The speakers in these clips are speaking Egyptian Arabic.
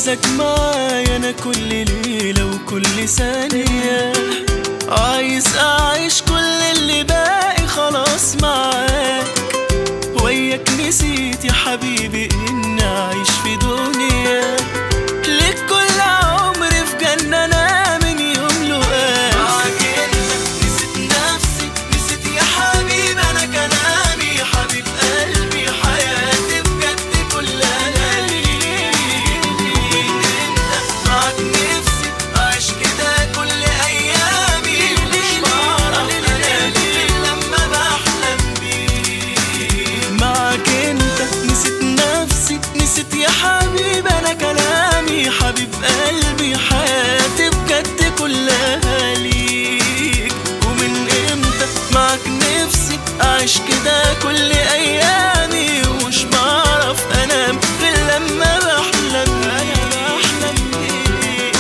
عايزك معايا انا كل ليلة وكل ثانية عايز اعيش كل اللي باقي خلاص معاك وياك نسيت يا حبيبي اني اعيش في دنيا ليك كل عمري في جنة انا من يوم لقاك معاك انت نسيت نفسي نسيت يا حبيبي انا كلامي يا حبيب قلبي حياتي بجد كلها ليك انت معاك نفسي اعيش كده كل ايامي مش بعرف انام لما بحلم بيك معاك انت نسيت نفسي نسيت يا حبيبي انا كلامي حبيب قلبي حياتي بجد كلها ليك ومن امتى معاك نفسي اعيش كده كل ايامي ومش بعرف انام غير لما بحلم بحلم بيك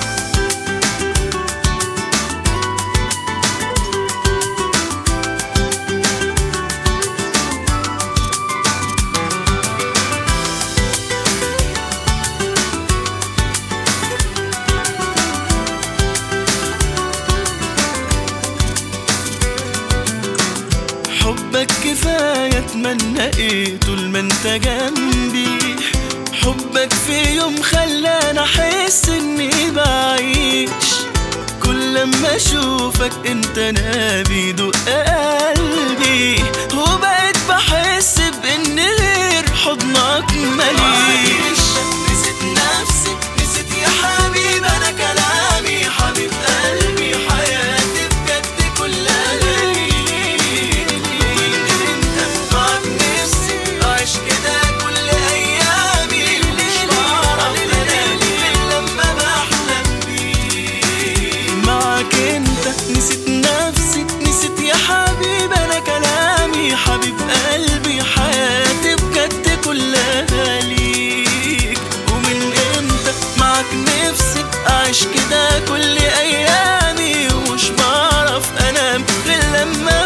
حبك كفاية اتمنى ايه طول ما انت جنبي حبك في يوم خلاني احس اني بعيش كل لما اشوفك انت انا بيدق قلبي وبقيت بحس بان غير حضنك ماليش نسيت نفسي نسيت يا حبيبي انا كلامي حبيب قلبي حياتي بجد كلها ليك انت معاك نفسي اعيش كده كل ايامي مش بعرف انام لما بحلم بيك معاك انت نسيت نفسي نسيت يا حبيبي انا كلامي حبيب قلبي حياتي بجد كلها ليك ومن امتى معاك نفسي اعيش كده كل ايامي ومش بعرف انام غير لما